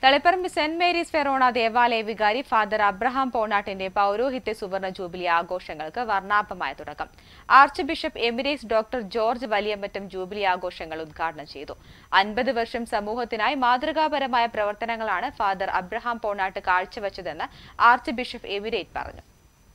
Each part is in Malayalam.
തളിപ്പറമ്പ് സെന്റ് മേരീസ് ഫെറോണ ദേവാലയ വികാരി ഫാദർ അബ്രഹാം പോണാട്ടിന്റെ പൗരോഹിത്യ സുവർണ ജൂബിലി ആഘോഷങ്ങൾക്ക് വർണ്ണാഭമായ തുടക്കം archbishop emeritus doctor George Valiyampattam jubilee ആഘോഷങ്ങൾ ഉദ്ഘാടനം ചെയ്തു അൻപത് വർഷം സമൂഹത്തിനായി മാതൃകാപരമായ പ്രവർത്തനങ്ങളാണ് ഫാദർ അബ്രഹാം പോണാട്ട് കാഴ്ചവെച്ചതെന്ന് ആർച്ച് ബിഷപ്പ് എമിരേറ്റ് പറഞ്ഞു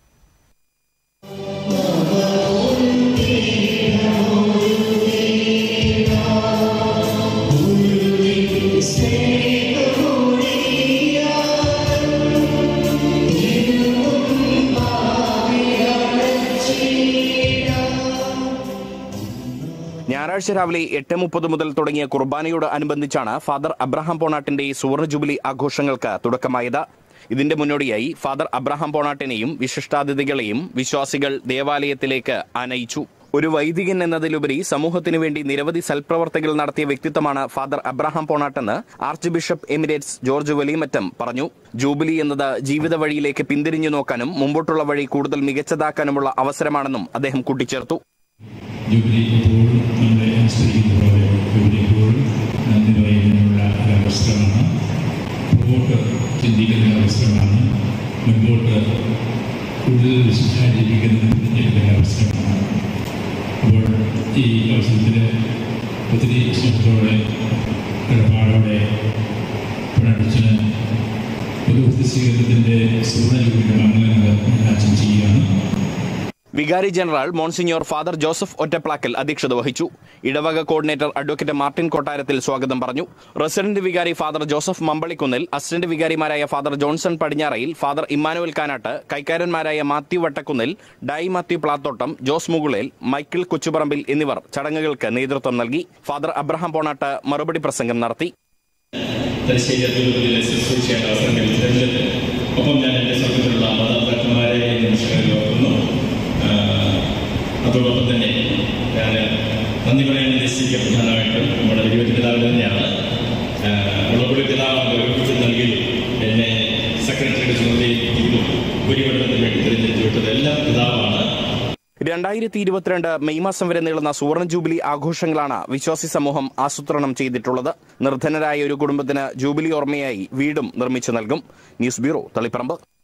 ഞായറാഴ്ച രാവിലെ എട്ട് മുപ്പത് മുതൽ തുടങ്ങിയ കുർബാനയോട് അനുബന്ധിച്ചാണ് ഫാദർ അബ്രഹാം പോണാട്ടിന്റെ സുവർണ ജൂബിലി ആഘോഷങ്ങൾക്ക് തുടക്കമായത് ഇതിന്റെ മുന്നോടിയായി ഫാദർ അബ്രഹാം പോണാട്ടിനെയും വിശിഷ്ടാതിഥികളെയും വിശ്വാസികൾ ദേവാലയത്തിലേക്ക് ആനയിച്ചു ഒരു വൈദികൻ എന്നതിലുപരി സമൂഹത്തിനു വേണ്ടി നിരവധി സൽപ്രവർത്തികൾ നടത്തിയ വ്യക്തിത്വമാണ് ഫാദർ അബ്രഹാം പോണാട്ടെന്ന് archbishop emeritus George Valiyamattam പറഞ്ഞു ജൂബിലി എന്നത് ജീവിത വഴിയിലേക്ക് പിന്തിരിഞ്ഞു നോക്കാനും മുമ്പോട്ടുള്ള വഴി കൂടുതൽ മികച്ചതാക്കാനുമുള്ള അവസരമാണെന്നും അദ്ദേഹം കൂട്ടിച്ചേർത്തു ജൂബിലി എപ്പോഴും നമ്മളെ അനുസരിക്കുന്ന പോലെ ജൂബിലി എപ്പോഴും നന്ദി പറയുന്നതിനുള്ള ഒരു അവസരമാണ് മുമ്പോട്ട് ചിന്തിക്കുന്ന അവസരമാണ് മുൻപോട്ട് കൂടുതൽ വിശുദ്ധായി ജീവിക്കുന്നതിന് തിരഞ്ഞെടുക്കുന്ന അവസരമാണ് അപ്പോൾ ഈ അവസരത്തിൽ ഒത്തിരി സ്നേഹത്തോടെ ഇടപാടോടെ പ്രണടിച്ചിന് ഒരു സ്വീകരണത്തിൻ്റെ സുവർണ ജൂബിലിയുടെ മംഗളങ്ങൾ ഞാൻ ആശംസിക്കുകയാണ് വികാരി general monsignor father Joseph Ottaplackal അധ്യക്ഷത വഹിച്ചു ഇടവക കോർഡിനേറ്റർ അഡ്വക്കേറ്റ് മാർട്ടിൻ കൊട്ടാരത്തിൽ സ്വാഗതം പറഞ്ഞു റെസിഡന്റ് വികാരി ഫാദർ ജോസഫ് മമ്പളിക്കുന്നിൽ അസിസ്റ്റന്റ് വികാരിമാരായ father Johnson Padinjarayil father Emmanuel Kanattu കൈക്കാരന്മാരായ മാത്യു വട്ടക്കുന്നിൽ ഡൈ Matthew Plathottam Jose Mukulel Michael Kochuparambil എന്നിവർ ചടങ്ങുകൾക്ക് നേതൃത്വം നൽകി ഫാദർ അബ്രഹാം പോണാട്ട് മറുപടി പ്രസംഗം നടത്തി തലശ്ശേരി അതിരൂപതയിലെ ശുശ്രൂഷയുടെ അവസരം ലഭിച്ചതിൽ ഒപ്പം ഞാൻ എൻ്റെ സർവീസിലുള്ള മാതാപിതാക്കന്മാരെ ഈ നിമിഷങ്ങളിൽ ഓർക്കുന്നു ആഹ് അതോടൊപ്പം തന്നെ ഞാൻ നന്ദി പറയാൻ ഉദ്ദേശിക്കുക പ്രധാനമായിട്ടും നമ്മുടെ വലിയ പിതാവ് തന്നെയാണ് മുളകുടി പിതാവ് ഒരുമിച്ച് നൽകി എന്നെ സെക്രട്ടറിയുടെ ചുമതലയിൽ ഭൂരിപക്ഷത്തിന് വേണ്ടി തിരഞ്ഞെടുത്ത് വിട്ടത് എല്ലാം പിതാവാണ് രണ്ടായിരത്തി ഇരുപത്തിരണ്ട് മെയ് മാസം വരെ നീളുന്ന സുവർണ ജൂബിലി ആഘോഷങ്ങളാണ് വിശ്വാസി സമൂഹം ആസൂത്രണം ചെയ്തിട്ടുള്ളത് നിർധനരായ ഒരു കുടുംബത്തിന് ജൂബിലി ഓർമ്മയായി വീടും നിർമ്മിച്ചു നൽകും ന്യൂസ് ബ്യൂറോ തളിപ്പറമ്പ്